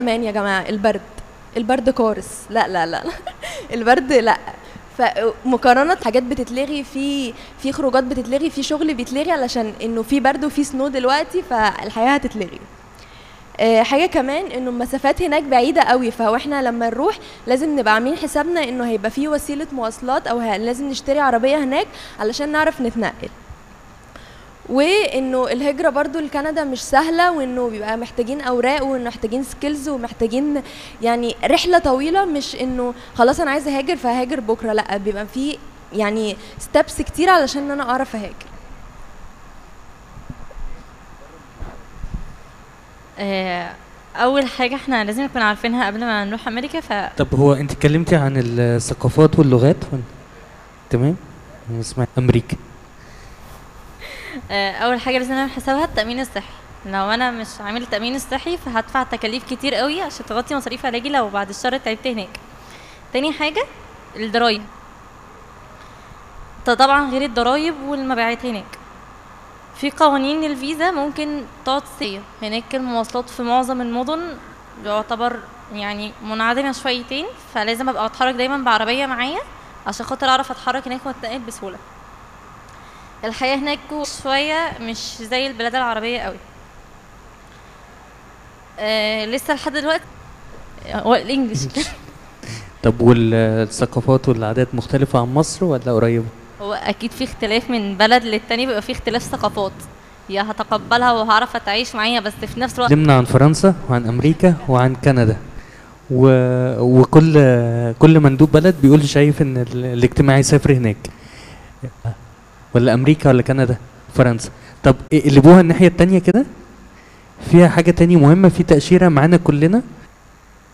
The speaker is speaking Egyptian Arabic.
كمان يا جماعه البرد البرد كارث لا لا لا البرد لا فمقارنة حاجات بتتلغي في في خروجات بتتلغي في شغل بيتلغي علشان انه في برد وفي سنو دلوقتي فالحياة هتتلغي آه، حاجة كمان انه المسافات هناك بعيدة قوي فهو احنا لما نروح لازم نبقى عاملين حسابنا انه هيبقى في وسيلة مواصلات او ه- لازم نشتري عربية هناك علشان نعرف نتنقل وانه الهجرة برضو لكندا مش سهلة وانه بيبقى محتاجين اوراق ومحتاجين سكيلز ومحتاجين يعني رحلة طويلة مش انه خلاص انا عايزة اهاجر فهاجر بكرة لا بيبقى في يعني ستابس كتير علشان ان انا اعرف اهاجر آه، اول حاجه احنا لازم نكون عارفينها قبل ما نروح امريكا ف طب هو انت اتكلمتي عن الثقافات واللغات ولا تمام اسمع امريكا آه، اول حاجه لازم نعمل حسابها التامين الصحي لو انا مش عامل التامين الصحي فهدفع تكاليف كتير قوي عشان تغطي مصاريف علاجي لو بعد الشر تعبت هناك تاني حاجه الضرايب ده طبعا غير الضرايب والمبيعات هناك في قوانين للفيزا ممكن تقعد سنة هناك المواصلات في معظم المدن يعتبر يعني منعدمة شويتين فلازم ابقى اتحرك دايما بعربية معايا عشان خاطر اعرف اتحرك هناك واتنقل بسهولة الحياة هناك شوية مش زي البلاد العربية قوي آه لسه لحد دلوقتي هو الانجليش طب والثقافات والعادات مختلفة عن مصر ولا قريبة؟ هو اكيد في اختلاف من بلد للتاني بيبقى في اختلاف ثقافات يا هتقبلها وهعرف اتعايش معاها بس في نفس الوقت اتكلمنا عن فرنسا وعن امريكا وعن كندا و... وكل كل مندوب بلد بيقول شايف ان ال... الاجتماع يسافر هناك ولا امريكا ولا كندا فرنسا طب قلبوها الناحية التانية كده فيها حاجة تانية مهمة في تأشيرة معانا كلنا